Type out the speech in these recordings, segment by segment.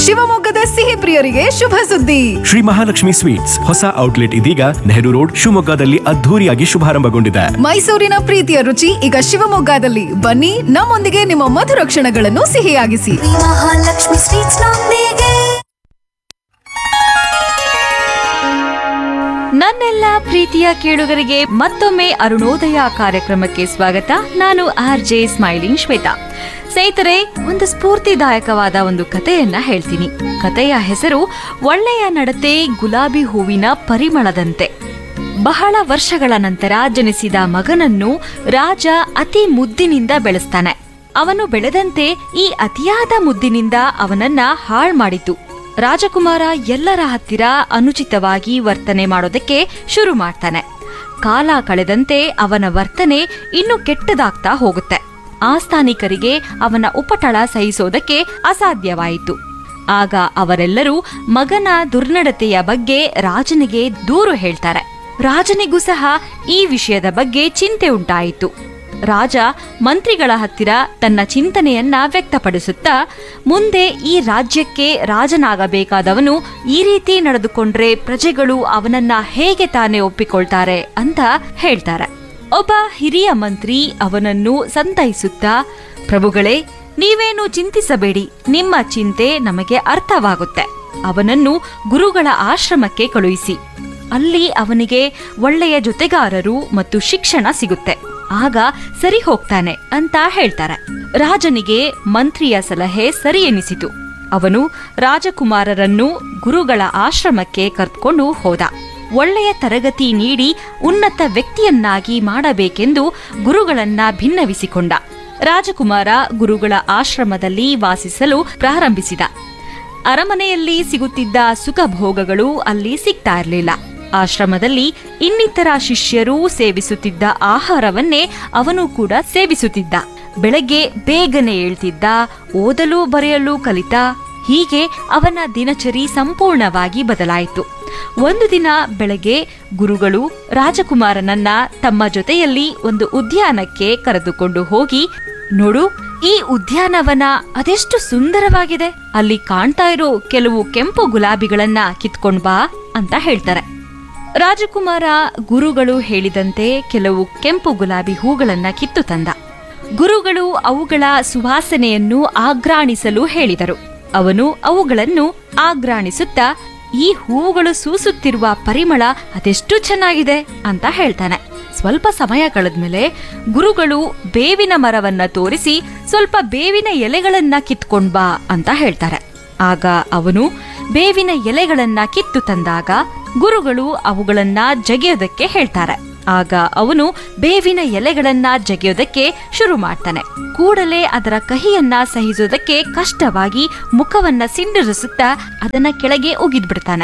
ಶಿವಮೊಗ್ಗದ ಸಿಹಿ ಪ್ರಿಯರಿಗೆ ಶುಭ ಸುದ್ದಿ ಶ್ರೀ ಮಹಾಲಕ್ಷ್ಮಿ ಸ್ವೀಟ್ಸ್ ಹೊಸ ಔಟ್ಲೆಟ್ ಇದೀಗ ನೆಹರು ರೋಡ್ ಶಿವಮೊಗ್ಗದಲ್ಲಿ ಅದ್ಧೂರಿಯಾಗಿ ಶುಭಾರಂಭಗೊಂಡಿದೆ ಮೈಸೂರಿನ ಪ್ರೀತಿಯ ರುಚಿ ಈಗ ಶಿವಮೊಗ್ಗದಲ್ಲಿ ಬನ್ನಿ ನಮ್ಮೊಂದಿಗೆ ನಿಮ್ಮ ಮಧುರ ಕ್ಷಣಗಳನ್ನು ಸಿಹಿಯಾಗಿಸಿ ಮಹಾಲಕ್ಷ್ಮಿ ಸ್ವೀಟ್ಸ್ ನೊಂದಿಗೆ ನನ್ನೆಲ್ಲ ಪ್ರೀತಿಯ ಕೇಳುಗರಿಗೆ ಮತ್ತೊಮ್ಮೆ ಅರುಣೋದಯ ಕಾರ್ಯಕ್ರಮಕ್ಕೆ ಸ್ವಾಗತ ನಾನು ಆರ್ ಜೆ ಸ್ಮೈಲಿಂಗ್ ಶ್ವೇತಾ ಸ್ನೇಹಿತರೆ ಒಂದು ಸ್ಫೂರ್ತಿದಾಯಕವಾದ ಒಂದು ಕಥೆಯನ್ನ ಹೇಳ್ತೀನಿ ಕಥೆಯ ಹೆಸರು ಒಳ್ಳೆಯ ನಡತೆ ಗುಲಾಬಿ ಹೂವಿನ ಪರಿಮಳದಂತೆ ಬಹಳ ವರ್ಷಗಳ ನಂತರ ಜನಿಸಿದ ಮಗನನ್ನು ರಾಜ ಅತಿ ಮುದ್ದಿನಿಂದ ಬೆಳೆಸ್ತಾನೆ ಅವನು ಬೆಳೆದಂತೆ ಈ ಅತಿಯಾದ ಮುದ್ದಿನಿಂದ ಅವನನ್ನ ಹಾಳ್ ಮಾಡಿತು ರಾಜಕುಮಾರ ಎಲ್ಲರ ಹತ್ತಿರ ಅನುಚಿತವಾಗಿ ವರ್ತನೆ ಮಾಡೋದಕ್ಕೆ ಶುರು ಮಾಡ್ತಾನೆ ಕಾಲ ಕಳೆದಂತೆ ಅವನ ವರ್ತನೆ ಇನ್ನು ಕೆಟ್ಟದಾಗ್ತಾ ಹೋಗುತ್ತೆ ಆಸ್ಥಾನಿಕರಿಗೆ ಅವನ ಉಪಟಳ ಸಹಿಸೋದಕ್ಕೆ ಅಸಾಧ್ಯವಾಯಿತು ಆಗ ಅವರೆಲ್ಲರೂ ಮಗನ ದುರ್ನಡತೆಯ ಬಗ್ಗೆ ರಾಜನಿಗೆ ದೂರು ಹೇಳ್ತಾರೆ ರಾಜನಿಗೂ ಸಹ ಈ ವಿಷಯದ ಬಗ್ಗೆ ಚಿಂತೆ ಉಂಟಾಯಿತು ರಾಜ ಮಂತ್ರಿಗಳ ಹತ್ತಿರ ತನ್ನ ಚಿಂತನೆಯನ್ನ ವ್ಯಕ್ತಪಡಿಸುತ್ತಾ ಮುಂದೆ ಈ ರಾಜ್ಯಕ್ಕೆ ರಾಜನಾಗಬೇಕಾದವನು ಈ ರೀತಿ ನಡೆದುಕೊಂಡ್ರೆ ಪ್ರಜೆಗಳು ಅವನನ್ನ ಹೇಗೆ ತಾನೇ ಒಪ್ಪಿಕೊಳ್ತಾರೆ ಅಂತ ಹೇಳ್ತಾರೆ ಒಬ್ಬ ಹಿರಿಯ ಮಂತ್ರಿ ಅವನನ್ನು ಸಂತೈಸುತ್ತಾ ಪ್ರಭುಗಳೇ ನೀವೇನು ಚಿಂತಿಸಬೇಡಿ ನಿಮ್ಮ ಚಿಂತೆ ನಮಗೆ ಅರ್ಥವಾಗುತ್ತೆ ಅವನನ್ನು ಗುರುಗಳ ಆಶ್ರಮಕ್ಕೆ ಕಳುಹಿಸಿ ಅಲ್ಲಿ ಅವನಿಗೆ ಒಳ್ಳೆಯ ಜೊತೆಗಾರರು ಮತ್ತು ಶಿಕ್ಷಣ ಸಿಗುತ್ತೆ ಆಗ ಸರಿ ಹೋಗ್ತಾನೆ ಅಂತ ಹೇಳ್ತಾರೆ ರಾಜನಿಗೆ ಮಂತ್ರಿಯ ಸಲಹೆ ಸರಿ ಎನಿಸಿತು ಅವನು ರಾಜಕುಮಾರರನ್ನು ಗುರುಗಳ ಆಶ್ರಮಕ್ಕೆ ಕರೆದುಕೊಂಡು ಹೋದ ಒಳ್ಳೆಯ ತರಗತಿ ನೀಡಿ ಉನ್ನತ ವ್ಯಕ್ತಿಯನ್ನಾಗಿ ಮಾಡಬೇಕೆಂದು ಗುರುಗಳನ್ನ ಭಿನ್ನವಿಸಿಕೊಂಡ ರಾಜಕುಮಾರ ಗುರುಗಳ ಆಶ್ರಮದಲ್ಲಿ ವಾಸಿಸಲು ಪ್ರಾರಂಭಿಸಿದ ಅರಮನೆಯಲ್ಲಿ ಸಿಗುತ್ತಿದ್ದ ಸುಖ ಭೋಗಗಳು ಅಲ್ಲಿ ಸಿಗ್ತಾ ಇರಲಿಲ್ಲ ಆಶ್ರಮದಲ್ಲಿ ಇನ್ನಿತರ ಶಿಷ್ಯರು ಸೇವಿಸುತ್ತಿದ್ದ ಆಹಾರವನ್ನೇ ಅವನು ಕೂಡ ಸೇವಿಸುತ್ತಿದ್ದ ಬೆಳಗ್ಗೆ ಬೇಗನೆ ಏಳ್ತಿದ್ದ ಓದಲು ಬರೆಯಲು ಕಲಿತ ಹೀಗೆ ಅವನ ದಿನಚರಿ ಸಂಪೂರ್ಣವಾಗಿ ಬದಲಾಯಿತು ಒಂದು ದಿನ ಬೆಳಗ್ಗೆ ಗುರುಗಳು ರಾಜಕುಮಾರನನ್ನ ತಮ್ಮ ಜೊತೆಯಲ್ಲಿ ಒಂದು ಉದ್ಯಾನಕ್ಕೆ ಕರೆದುಕೊಂಡು ಹೋಗಿ ನೋಡು ಈ ಉದ್ಯಾನವನ ಅದೆಷ್ಟು ಸುಂದರವಾಗಿದೆ ಅಲ್ಲಿ ಕಾಣ್ತಾ ಇರೋ ಕೆಲವು ಕೆಂಪು ಗುಲಾಬಿಗಳನ್ನ ಕಿತ್ಕೊಂಡ್ ಬಾ ಅಂತ ಹೇಳ್ತಾರೆ ರಾಜಕುಮಾರ ಗುರುಗಳು ಹೇಳಿದಂತೆ ಕೆಲವು ಕೆಂಪು ಗುಲಾಬಿ ಹೂಗಳನ್ನ ಕಿತ್ತು ತಂದ ಗುರುಗಳು ಅವುಗಳ ಸುವಾಸನೆಯನ್ನು ಆಘ್ರಾಣಿಸಲು ಹೇಳಿದರು ಅವನು ಅವುಗಳನ್ನು ಆಘ್ರಾಣಿಸುತ್ತಾ ಈ ಹೂವುಗಳು ಸೂಸುತ್ತಿರುವ ಪರಿಮಳ ಅದೆಷ್ಟು ಚೆನ್ನಾಗಿದೆ ಅಂತ ಹೇಳ್ತಾನೆ ಸ್ವಲ್ಪ ಸಮಯ ಕಳೆದ್ಮೇಲೆ ಗುರುಗಳು ಬೇವಿನ ಮರವನ್ನ ತೋರಿಸಿ ಸ್ವಲ್ಪ ಬೇವಿನ ಎಲೆಗಳನ್ನ ಕಿತ್ಕೊಂಡ್ ಬಾ ಅಂತ ಹೇಳ್ತಾರೆ ಆಗ ಅವನು ಬೇವಿನ ಎಲೆಗಳನ್ನ ಕಿತ್ತು ತಂದಾಗ ಗುರುಗಳು ಅವುಗಳನ್ನ ಜಗಿಯೋದಕ್ಕೆ ಹೇಳ್ತಾರೆ ಆಗ ಅವನು ಬೇವಿನ ಎಲೆಗಳನ್ನ ಜಗಿಯೋದಕ್ಕೆ ಶುರು ಮಾಡ್ತಾನೆ ಕೂಡಲೇ ಅದರ ಕಹಿಯನ್ನ ಸಹಿಸೋದಕ್ಕೆ ಕಷ್ಟವಾಗಿ ಮುಖವನ್ನ ಸಿಂಡರಿಸುತ್ತಾ ಅದನ್ನ ಕೆಳಗೆ ಉಗಿದ್ಬಿಡ್ತಾನೆ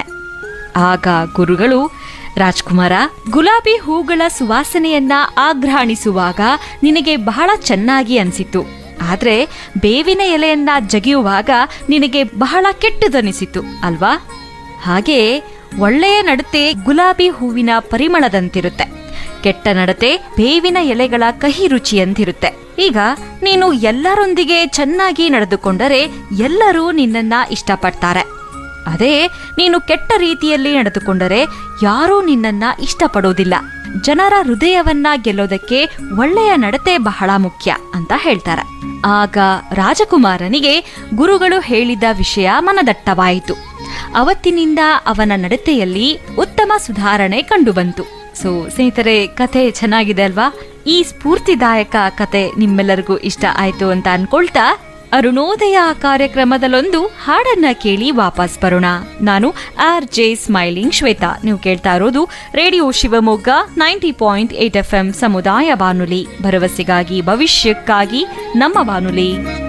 ಆಗ ಗುರುಗಳು ರಾಜ್ಕುಮಾರ ಗುಲಾಬಿ ಹೂಗಳ ಸುವಾಸನೆಯನ್ನ ಆಘ್ರಾಣಿಸುವಾಗ ನಿನಗೆ ಬಹಳ ಚೆನ್ನಾಗಿ ಅನ್ಸಿತು ಆದ್ರೆ ಬೇವಿನ ಎಲೆಯನ್ನ ಜಗಿಯುವಾಗ ನಿನಗೆ ಬಹಳ ಕೆಟ್ಟದನಿಸಿತು ಅಲ್ವಾ ಹಾಗೆ ಒಳ್ಳೆಯ ನಡತೆ ಗುಲಾಬಿ ಹೂವಿನ ಪರಿಮಳದಂತಿರುತ್ತೆ ಕೆಟ್ಟ ನಡತೆ ಬೇವಿನ ಎಲೆಗಳ ಕಹಿ ರುಚಿಯಂತಿರುತ್ತೆ ಈಗ ನೀನು ಎಲ್ಲರೊಂದಿಗೆ ಚೆನ್ನಾಗಿ ನಡೆದುಕೊಂಡರೆ ಎಲ್ಲರೂ ನಿನ್ನನ್ನ ಇಷ್ಟಪಡ್ತಾರೆ ಅದೇ ನೀನು ಕೆಟ್ಟ ರೀತಿಯಲ್ಲಿ ನಡೆದುಕೊಂಡರೆ ಯಾರೂ ನಿನ್ನನ್ನ ಇಷ್ಟಪಡೋದಿಲ್ಲ ಜನರ ಹೃದಯವನ್ನ ಗೆಲ್ಲೋದಕ್ಕೆ ಒಳ್ಳೆಯ ನಡತೆ ಬಹಳ ಮುಖ್ಯ ಅಂತ ಹೇಳ್ತಾರೆ ಆಗ ರಾಜಕುಮಾರನಿಗೆ ಗುರುಗಳು ಹೇಳಿದ ವಿಷಯ ಮನದಟ್ಟವಾಯಿತು ಅವತ್ತಿನಿಂದ ಅವನ ನಡತೆಯಲ್ಲಿ ಉತ್ತಮ ಸುಧಾರಣೆ ಕಂಡುಬಂತು ಸೊ ಸ್ನೇಹಿತರೆ ಕತೆ ಚೆನ್ನಾಗಿದೆ ಅಲ್ವಾ ಈ ಸ್ಫೂರ್ತಿದಾಯಕ ಕತೆ ನಿಮ್ಮೆಲ್ಲರಿಗೂ ಇಷ್ಟ ಆಯ್ತು ಅಂತ ಅನ್ಕೊಳ್ತಾ ಅರುಣೋದಯ ಕಾರ್ಯಕ್ರಮದಲ್ಲೊಂದು ಹಾಡನ್ನ ಕೇಳಿ ವಾಪಸ್ ಬರೋಣ ನಾನು ಆರ್ ಜೆ ಸ್ಮೈಲಿಂಗ್ ಶ್ವೇತಾ ನೀವು ಕೇಳ್ತಾ ಇರೋದು radio Shivamogga ninety point eight F M ಸಮುದಾಯ ಬಾನುಲಿ ಭರವಸೆಗಾಗಿ ಭವಿಷ್ಯಕ್ಕಾಗಿ ನಮ್ಮ ಬಾನುಲಿ